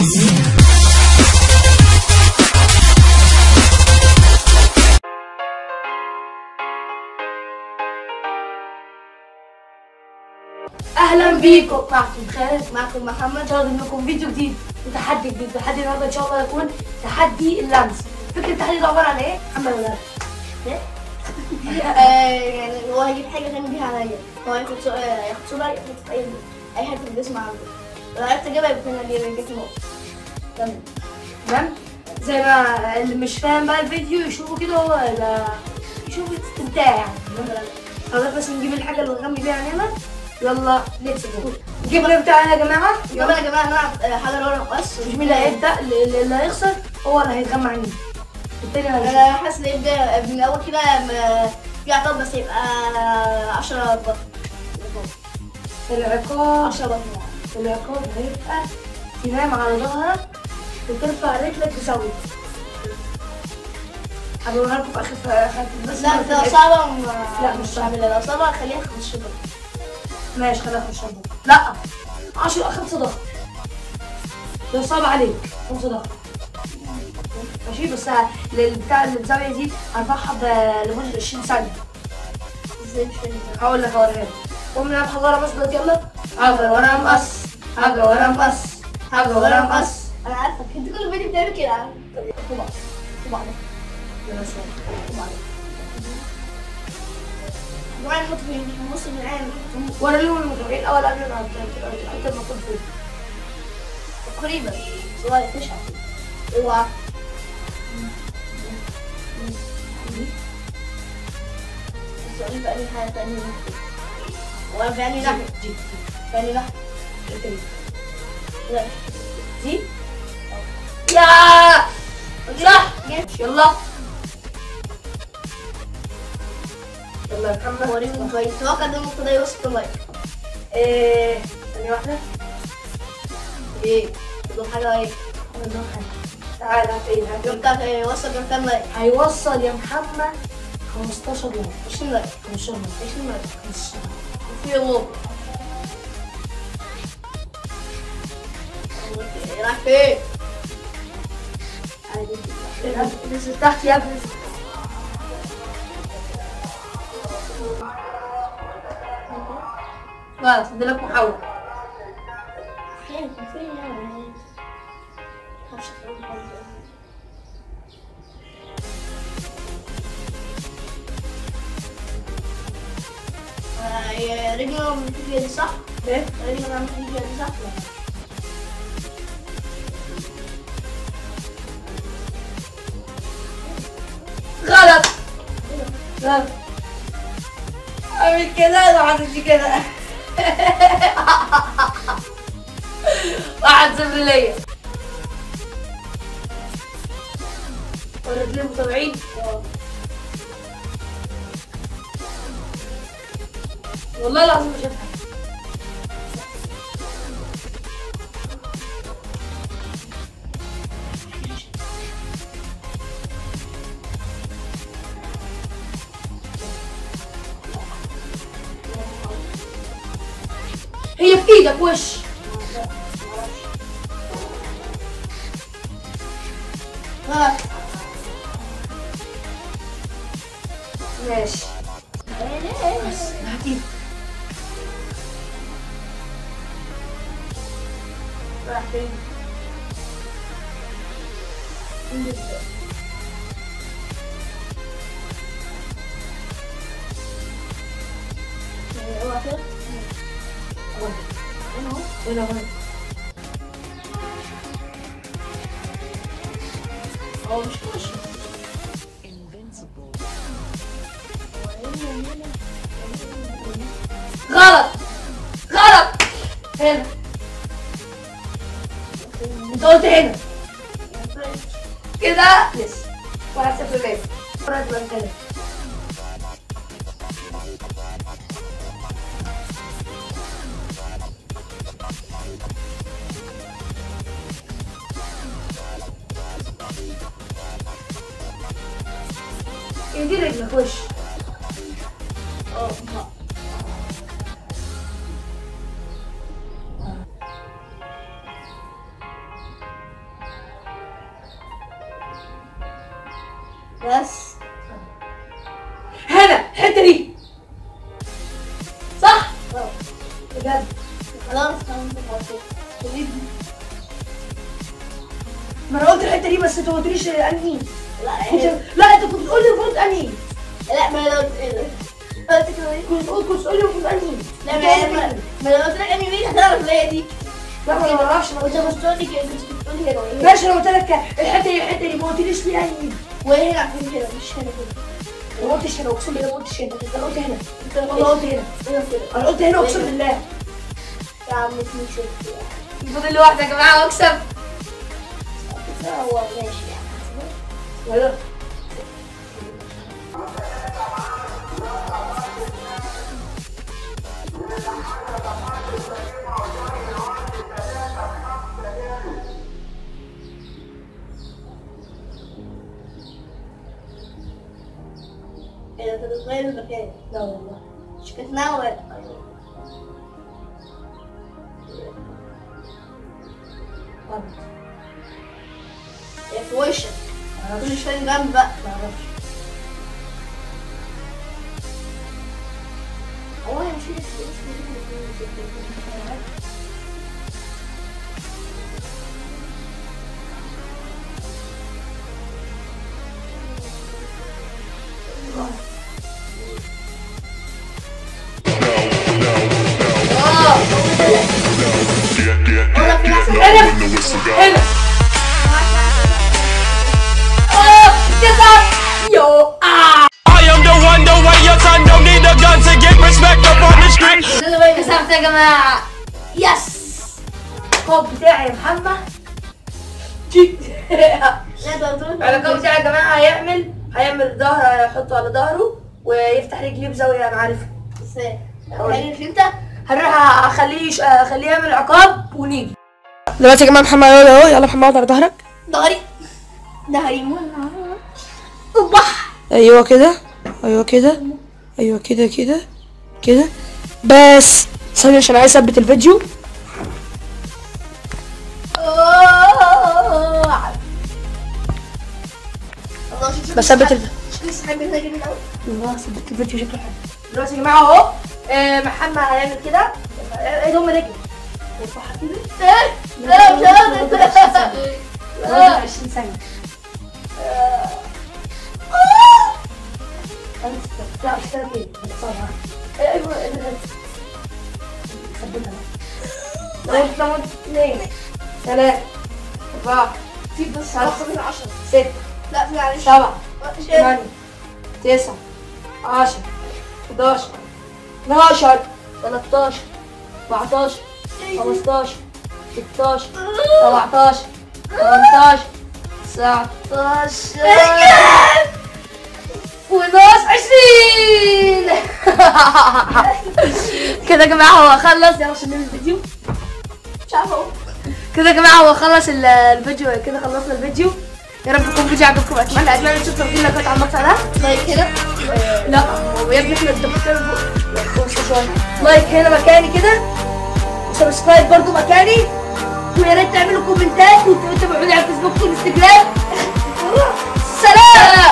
اهلا بيكم معكم خالد معكم محمد جايب لكم فيديو جديد وتحدي جديد تحدي النهارده ان شاء الله يكون تحدي اللمس فكره التحدي ده عباره عن ايه محمد ولا ايه آه، يعني هو هيجيب حاجة تاني بيها عليا هو هياخد سؤال هياخد صورة يحط في أي أي حتة في الجسم عنده لو عرفت أجيبها يبقى أنا اللي جبت نقطة تمام تمام زي ما اللي مش فاهم بقى الفيديو يشوفوا كده هو ال- يشوفوا استمتاع يعني خلاص بس نجيب الحاجه اللي نغمي بيها عينينا يلا ليتس جو الجبنه بتاعنا يا جماعه يلا يا جماعة نلعب آه، حاجة ورق بس مش مين اللي هيبدا اللي اللي هيخسر هو اللي هيتغمى عينيه التاني هيخسر أنا حاسس إن يبدأ من الأول كده م- في عقاب بس يبقى 10 بطن العقاب 10 بطن العقاب هيبقى تنام على ظهرك وترفع رجلك تسوي هبقولها لكم في اخر في اخر بس لا ده صعبة وم- لا، مش صعبة. هعملها. لو صعبة خليها 15 بطن ماشي خليها في الشنطه لا 10 خمسة ضغط لو صعب عليك خمسة ضغط ماشي بس البتاع اللي بزاوية دي هرفعها ب- لمدة 20 ثانية ازاي مش فاهم هقول لك هوريها لك قوم نلعب حاجة ورا مقص دلوقتي يلا حاجة ورا مقص حاجة ورا مقص حاجة ورا مقص انا عارفه انت كل فيديو بتعمل كده طبعا طبعا يلا شوية. طبعا طبعا نحط في النص من العين ورا لهم المتابعين الأول قبل ما أنت المفروض فيه تقريبا صغير تسعة اوعى السؤال بقى لي حاجة تانية وانا في عيني ناحية دي في عيني ناحية دي لا دي يا صح جت يلا يلا يا محمد وريهم كويس اتوقع ده ممكن ده يوصل اللايك ايه ثانية واحدة ايه ده حاجة ايه تعال هات ايه هات يوم بتاعك ايه وصل كام كام لايك هيوصل يا محمد 15 لايك 20 لايك 15 لايك 20 لايك 15 في غلط راح فين؟ لايك نزل تحت يا ابني خلاص فاضل لك محاولة فين فين يعني خمسة رجله من الفيديو دي صح؟ ايه رجله من الفيديو دي صح؟ غلط غلط اعمل كده لو عملتش كده واحد صفر ليا ورجلين متابعين والله العظيم مش هفهم هي في ايدك وش غلط ماشي هاتي راح فين؟ اوعى كده هنا اهو هنا هنا هو مش وش غلط غلط هنا انت قلت هنا كده لسه واحد صفر ليه مرة تبقى كده ايه دي رجلك وش اه بس هنا الحته دي صح اه. بجد خلاص خلاص خلاص تريد ما انا قلت الحته دي بس انت ما قلتليش انهي لا كنت هي- لا انت كنت تقول لي المفروض انهي لا ما لو قلت كده ايه؟ كنت تقول كنت تقول لي المفروض انهي لا كنت ما تقول ما لي. ما لو قلت لك انهي مين هتعرف اللي هي دي لا ما انا ما اعرفش انت مش تقول لي كده انت بتقول لي هنا وهنا ماشي انا قلت لك الحته دي الحته دي ما قلتليش ليه انهي وهنا عشان كده مش هنا كده ما قلتش هنا اقسم بالله ما قلتش هنا انا قلت هنا انت والله قلت هنا هنا كده انا قلت هنا اقسم بالله يا عم اتنين شوف فاضل لي واحده يا جماعه واكسب هو ماشي يعني يلا ايه ده بتغير المكان لا والله مش كانت ناوي غلط هي في وشك ما كل اعرفش شويه جنب بقى ما اعرفش هو انا مش Get, get, Hola, get, get Plaza. low when the whistle go. هنا اه تسعة يو اه I am the one, the way your son don't need a gun to get respect up on the street. كسبت يا جماعة يس الكوب بتاعي يا محمد جيت الكوب بتاعي يا جماعة هيعمل هيعمل ظهر هيحطه على ظهره ويفتح رجليه بزاوية انا عارفها انت هنروح اخليه يش- اخليه يعمل عقاب ونيجي دلوقتي يا جماعة محمد اهو يلا محمد اقعد على ظهرك ظهري ظهري مولع صبح ايوه كده ايوه كده ايوه كده كده كده بس ثانية عشان عايز اثبت الفيديو بثبت الفيديو شكل سحاب هنا جميل قوي الله ثبت الفيديو شكله حلو دلوقتي يا جماعة اهو آه، محمد هيعمل كده ايه ده ام رجلي يرفعها كده لا مش قادر 20 ثانية لا مش كده كده بتصورها ايوه ثبتها بقى ثمانية اثنين ثلاثة أربعة في بس خمسة. خمسة 10 ستة لا في معلش سبعة مش ثمانية تسعة عشرة 11 12 13 14 15 16 17 18 19 ونص 20 كده يا جماعة هو خلص يلا عشان ننهي الفيديو مش عارفه اقول كده يا جماعة هو خلص ال- الفيديو كده خلصنا الفيديو يا رب يكون الفيديو عجبكم اتمنى اتمنى تشوفوا تفضيل لايكات على المقطع ده لايك كده لا هو يا ابني احنا انت بتتكلم فوق شويه لايك هنا مكاني كده وسبسكرايب برضو مكاني ويا ريت تعملوا كومنتات وتتابعوني على الفيسبوك والانستجرام سلام